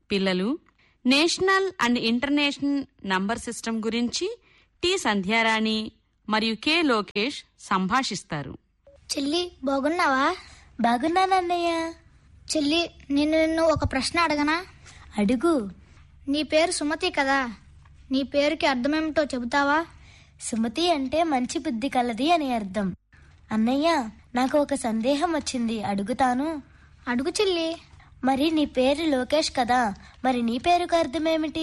పిల్లలు national and international number system గురించి T Sandhyarani మరియు కె లోకేష్ సంభాషిస్తారు చెల్లి బాగున్నావా బాగున్నానన్నయ్య చెల్లి నేను నిన్ను ఒక ప్రశ్న అడగనా అడుగు నీ పేరు సుమతి కదా నీ పేరుకి అర్థమేమిటో చెబుతావా సుమతి అంటే మంచి బుద్ధి కలది అని అర్థం అన్నయ్య నాకు ఒక సందేహం వచ్చింది అడుగుతాను అడుగు చెల్లి మరి నీ పేరు లోకేష్ కదా మరి నీ పేరుకు అర్థమేమిటి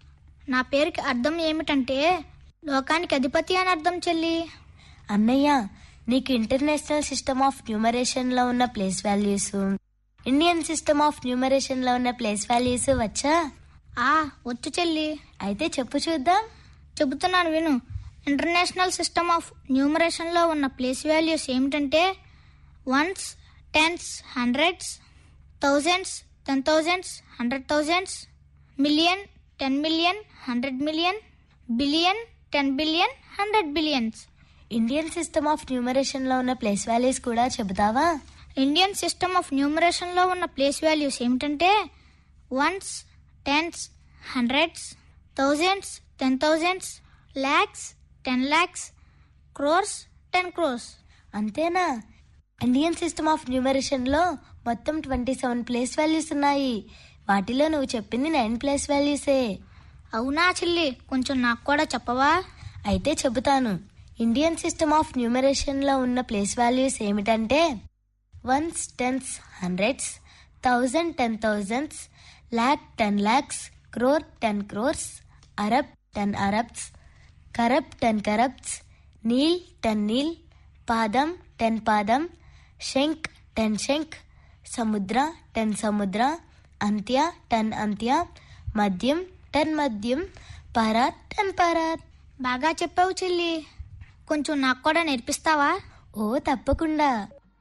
నా పేరుకి అర్థం ఏమిటంటే లోకానికి అధిపతి అని అర్థం చెల్లి అన్నయ్య నీకు ఇంటర్నేషనల్ సిస్టమ్ ఆఫ్ న్యూమరేషన్ లో ఉన్న place values Indian system of numeration లో ఉన్న ప్లేస్ వాల్యూస్ వచ్చా ఆ వచ్చు చెల్లి అయితే చెప్పు చూద్దాం చెబుతున్నాను విను ఇంటర్నేషనల్ సిస్టమ్ ఆఫ్ న్యూమరేషన్లో ఉన్న ప్లేస్ వాల్యూస్ ఏమిటంటే ones tens hundreds thousands ten thousands hundred thousands million ten million hundred million billion ten billion hundred billions Indian system of numeration లో ఉన్న ప్లేస్ వాల్యూస్ కూడా చెబుతావా ఇండియన్ సిస్టమ్ ఆఫ్ న్యూమరేషన్లో ఉన్న place values ఏమిటంటే ones tens hundreds thousands ten thousands lakhs ten lakhs crores ten crores అంతేనా Indian system of numeration లో మొత్తం ట్వంటీ సెవెన్ ప్లేస్ వాల్యూస్ ఉన్నాయి వాటిలో నువ్వు చెప్పింది నైన్ ప్లేస్ వాల్యూసే అవునా చెల్లి కొంచెం నాకు కూడా చెప్పవా అయితే చెబుతాను ఇండియన్ సిస్టమ్ ఆఫ్ న్యూమరేషన్ లో ఉన్న ప్లేస్ వాల్యూస్ ఏమిటంటే ones tens hundreds thousand ten thousands lakh ten lakhs crore ten crores arab ten arabs kharab ten kharabs neel ten neel padam ten పాదం శంక్ టెన్ శంక్ సముద్ర టెన్ సముద్ర అంత్య టెన్ అంత్య మద్యం టెన్ మద్యం పరాత్ టెన్ పరాత్ బాగా చెప్పావు చెల్లి కొంచెం నాకు కూడా నేర్పిస్తావా ఓ తప్పకుండా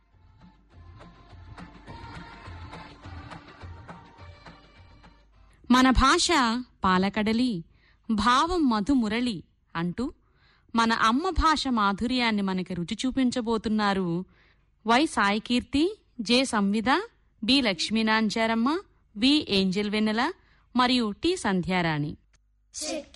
మన భాష పాలకడలి భావం మధుమురళి అంటూ మన అమ్మ భాష మాధుర్యాన్ని మనకి రుచి చూపించబోతున్నారు Y Saikeerthi J Samvidha B Lakshminancharamma V Angel Vennela మరియు టి సంధ్యారాణి